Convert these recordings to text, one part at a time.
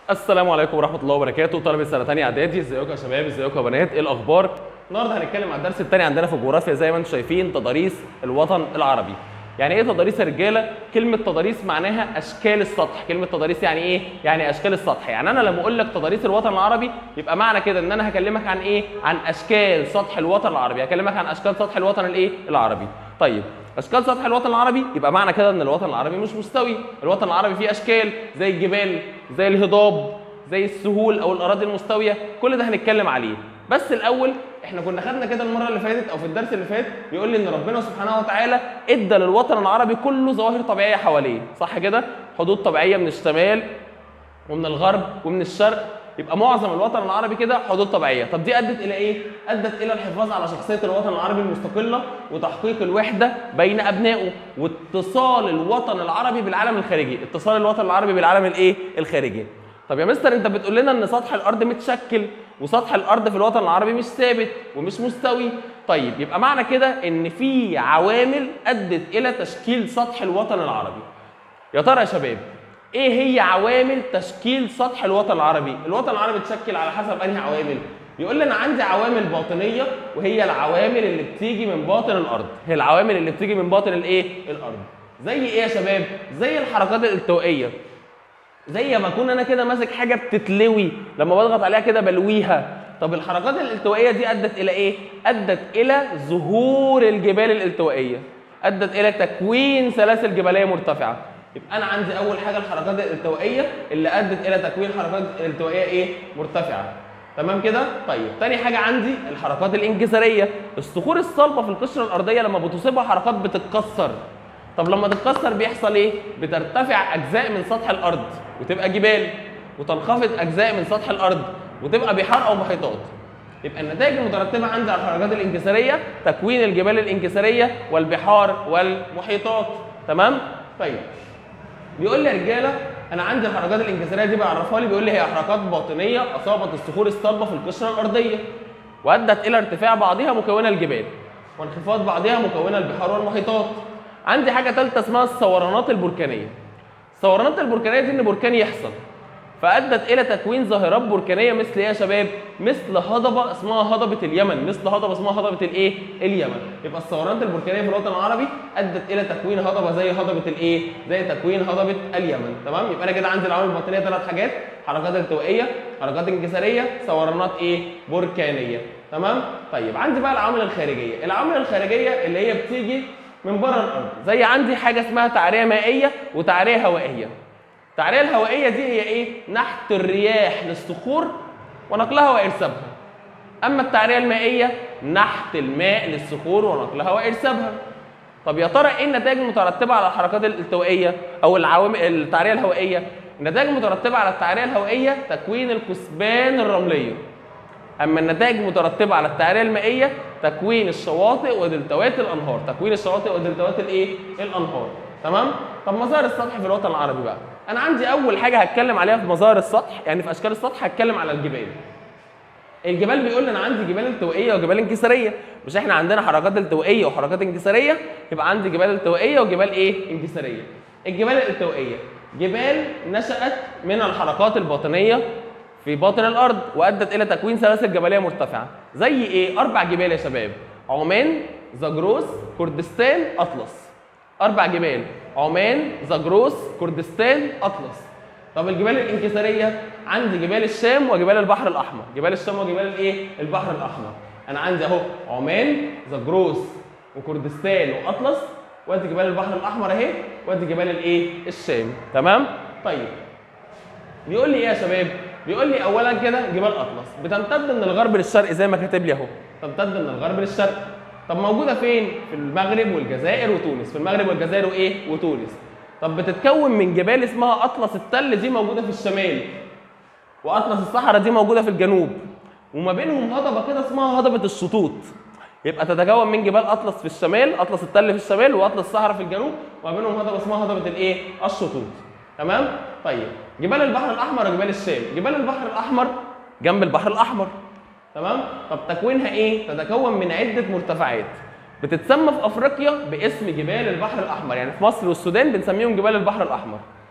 السلام عليكم ورحمه الله وبركاته طلبه سنه ثانيه اعدادي ازيكم يا شباب ازيكم يا بنات ايه الاخبار النهارده هنتكلم عن الدرس الثاني عندنا في الجغرافيا زي ما انتم شايفين تضاريس الوطن العربي يعني ايه تضاريس يا رجاله كلمه تضاريس معناها اشكال السطح كلمه تضاريس يعني ايه يعني اشكال السطح يعني انا لما اقول لك تضاريس الوطن العربي يبقى معنى كده ان انا هكلمك عن ايه عن اشكال سطح الوطن العربي هكلمك عن اشكال سطح الوطن الايه العربي طيب اشكال سطح الوطن العربي يبقى معنى كده ان الوطن العربي مش مستوي الوطن العربي فيه اشكال زي الجبال زي الهضاب زي السهول او الاراضي المستويه كل ده هنتكلم عليه بس الاول احنا كنا خدنا كده المره اللي فاتت او في الدرس اللي فات بيقول لي ان ربنا سبحانه وتعالى ادى للوطن العربي كله ظواهر طبيعيه حواليه صح كده حدود طبيعيه من الشمال ومن الغرب ومن الشرق يبقى معظم الوطن العربي كده حدود طبيعيه طب دي ادت الى ايه ادت الى الحفاظ على شخصيه الوطن العربي المستقله وتحقيق الوحده بين ابنائه واتصال الوطن العربي بالعالم الخارجي اتصال الوطن العربي بالعالم الايه الخارجي طب يا مستر انت بتقول لنا ان سطح الارض متشكل وسطح الارض في الوطن العربي مش ثابت ومش مستوي طيب يبقى معنى كده ان في عوامل ادت الى تشكيل سطح الوطن العربي يا ترى يا شباب ايه هي عوامل تشكيل سطح الوطن العربي الوطن العربي اتشكل على حسب انهي عوامل يقول لي انا عندي عوامل باطنيه وهي العوامل اللي بتيجي من باطن الارض هي العوامل اللي بتيجي من باطن الايه الارض زي ايه يا شباب زي الحركات الالتوائيه زي ما اكون انا كده ماسك حاجه بتتلوي لما بضغط عليها كده بلويها طب الحركات الالتوائيه دي ادت الى ايه ادت الى ظهور الجبال الالتوائيه ادت الى تكوين سلاسل جبليه مرتفعه يبقى انا عندي اول حاجه الحركات الالتوائيه اللي ادت الى تكوين حركات التوائيه ايه مرتفعه تمام كده طيب تاني حاجه عندي الحركات الانكساريه الصخور الصلبه في القشره الارضيه لما بتصيبها حركات بتتكسر طب لما تتكسر بيحصل ايه بترتفع اجزاء من سطح الارض وتبقى جبال وتنخفض اجزاء من سطح الارض وتبقى بحار او محيطات يبقى النتائج المترتبه عندي على الحركات الانكساريه تكوين الجبال الانكساريه والبحار والمحيطات تمام طيب بيقول لي يا رجاله انا عندي الحركات الانكساريه دي بعرفها لي بيقول لي هي حركات باطنيه اصابت الصخور الصلبه في القشره الارضيه وادت الى ارتفاع بعضها مكونه الجبال وانخفاض بعضها مكونه البحار والمحيطات عندي حاجه ثالثه اسمها الثورانات البركانيه الثورانات البركانيه دي ان بركان يحصل فادت الى تكوين ظاهرات بركانيه مثل ايه يا شباب مثل هضبه اسمها هضبه اليمن مثل هضبه اسمها هضبه الايه اليمن يبقى الثورانات البركانيه في الوطن العربي ادت الى تكوين هضبه زي هضبه الايه زي تكوين هضبه اليمن تمام يبقى انا كده عندي العوامل الباطنيه ثلاث حاجات حركات التوائيه حركات انكساريه ثورانات ايه بركانيه تمام طيب عندي بقى العوامل الخارجيه العوامل الخارجيه اللي هي بتيجي من بره الارض زي عندي حاجه اسمها تعريه مائيه وتعريه هوائيه التعريه الهوائيه دي هي ايه نحت الرياح للصخور ونقلها وارسابها اما التعريه المائيه نحت الماء للصخور ونقلها وارسابها طب يا ترى ايه النتائج المترتبه على الحركات الالتوائيه او العوامل التعريه الهوائيه النتائج المترتبه على التعريه الهوائيه تكوين الكثبان الرمليه اما النتائج المترتبه على التعريه المائيه تكوين الشواطئ ودلتوات الانهار تكوين الشواطئ ودلتوات الايه الانهار تمام طب مظاهر السطح في الوطن العربي بقى انا عندي اول حاجه هتكلم عليها في مظاهر السطح يعني في اشكال السطح هتكلم على الجبال الجبال بيقول لي انا عندي جبال التوائيه وجبال انكساريه مش احنا عندنا حركات التوائيه وحركات انكساريه يبقى عندي جبال التوائيه وجبال ايه انكساريه الجبال الالتوائيه جبال نشأت من الحركات الباطنيه في باطن الارض وادت الى تكوين سلاسل جبليه مرتفعه زي ايه اربع جبال يا شباب عمان زاجروس كردستان اطلس اربع جبال عمان زاجروس كردستان اطلس طب الجبال الانكساريه عندي جبال الشام وجبال البحر الاحمر جبال الشام وجبال الايه البحر الاحمر انا عندي اهو عمان زاجروس وكردستان واطلس وادي جبال البحر الاحمر اهي وادي جبال الايه الشام تمام طيب بيقول لي ايه يا شباب بيقول لي اولا كده جبال اطلس بتمتد من الغرب للشرق زي ما كاتب لي اهو تمتد من الغرب للشرق طب موجوده فين في المغرب والجزائر وتونس في المغرب والجزائر وايه وتونس طب بتتكون من جبال اسمها اطلس التل دي موجوده في الشمال واطلس الصحراء دي موجوده في الجنوب وما بينهم هضبه كده اسمها هضبه الشطوط يبقى تتكون من جبال اطلس في الشمال اطلس التل في الشمال واطلس الصحراء في الجنوب وما بينهم هضبه اسمها هضبه الايه الشطوط تمام طيب جبال البحر الاحمر وجبال الشام جبال البحر الاحمر جنب البحر الاحمر تمام طب تكوينها ايه تتكون من عده مرتفعات بتتسمى في افريقيا باسم جبال البحر الاحمر يعني في مصر والسودان بنسميهم جبال البحر الاحمر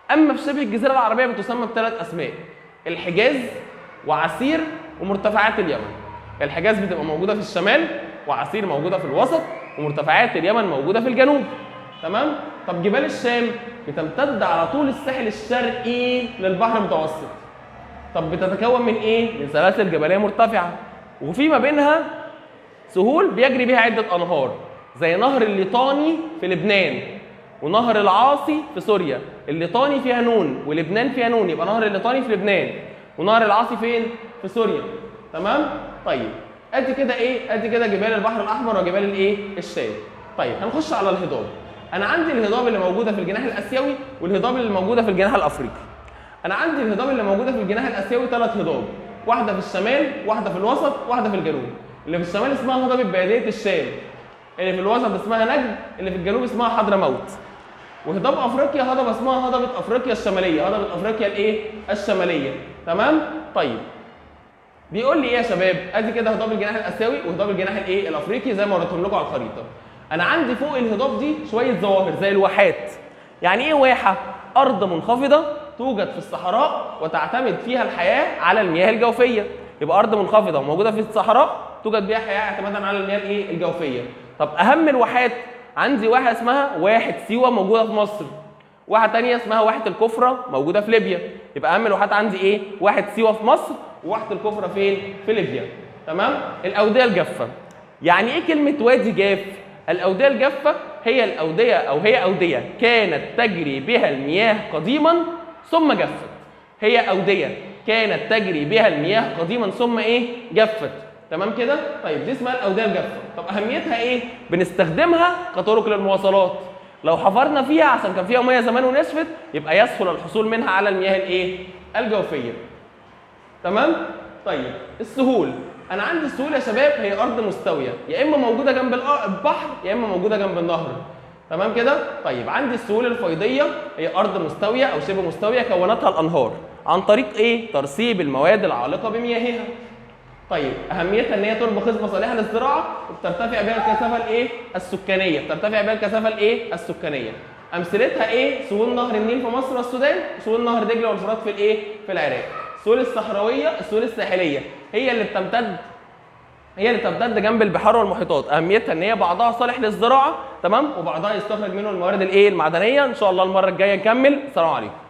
اما في شبه الجزيره العربيه بتسمى بثلاث اسماء الحجاز وعسير ومرتفعات اليمن الحجاز بتبقى موجوده في الشمال وعسير موجوده في الوسط ومرتفعات اليمن موجوده في الجنوب تمام طب جبال الشام بتمتد على طول الساحل الشرقي للبحر المتوسط طب بتتكون من ايه من سلاسل جبليه مرتفعه وفي ما بينها سهول بيجري بيها عده انهار زي نهر الليطاني في لبنان ونهر العاصي في سوريا الليطاني فيها نون ولبنان فيها نون يبقى نهر الليطاني في لبنان ونهر العاصي فين في سوريا تمام طيب ادي كده ايه ادي كده جبال البحر الاحمر وجبال الايه الشام طيب هنخش على الهضاب انا عندي الهضاب اللي موجوده في الجناح الاسيوي والهضاب اللي موجوده في الجناح الافريقي انا عندي الهضاب اللي موجوده في الجناح الاسيوي ثلاث هضاب واحده في الشمال واحده في الوسط واحده في الجنوب اللي في الشمال اسمها هضبه باديه الشام اللي في الوسط اسمها نجد اللي في الجنوب اسمها حضرموت وهضاب افريقيا هضبه اسمها هضبه افريقيا الشماليه هضبه افريقيا الايه الشماليه تمام طيب بيقول لي ايه يا شباب ادي كده هضاب الجناح الاسيوي وهضاب الجناح الايه الافريقي زي ما وريتهم لكم على الخريطه انا عندي فوق الهضاب دي شويه ظواهر زي الواحات يعني ايه واحه ارض منخفضه توجد في الصحراء وتعتمد فيها الحياه على المياه الجوفيه يبقى ارض منخفضه وموجوده في الصحراء توجد بها حياه اعتمادا على المياه الايه الجوفيه طب اهم الواحات عندي واحه اسمها واحه سيوه موجوده في مصر واحه تانية اسمها واحه الكفره موجوده في ليبيا يبقى اهم الواحات عندي ايه واحه سيوه في مصر وواحه الكفره فين في ليبيا تمام الاوديه الجافه يعني ايه كلمه وادي جاف الاوديه الجافه هي الاوديه او هي اوديه كانت تجري بها المياه قديما ثم جفت هي اوديه كانت تجري بها المياه قديما ثم ايه جفت تمام كده طيب دي اسمها الاوديه الجافه طب اهميتها ايه بنستخدمها كطرق للمواصلات لو حفرنا فيها عشان كان فيها ميه زمان ونشفت يبقى يسهل الحصول منها على المياه الايه الجوفيه تمام طيب السهول انا عندي السهول يا شباب هي ارض مستويه يا اما موجوده جنب الأ- البحر يا اما موجوده جنب النهر تمام كده طيب عندي السهول الفيضيه هي ارض مستويه او شبه مستويه كونتها الانهار عن طريق ايه ترسيب المواد العالقه بمياهها طيب اهميتها ان هي تربى خصبه صالحه للزراعه وبترتفع بها الكثافه الايه السكانيه بترتفع بها الكثافه الايه السكانيه امثلتها ايه سهول نهر النيل في مصر والسودان سهول نهر دجله والفرات في الايه في العراق السهول الصحراويه السهول الساحليه هي اللي بتمتد هي اللي بتمتد جنب البحار والمحيطات اهميتها ان هي بعضها صالح للزراعه تمام وبعضها يستخرج منه الموارد الايه المعدنيه ان شاء الله المره الجايه نكمل السلام عليكم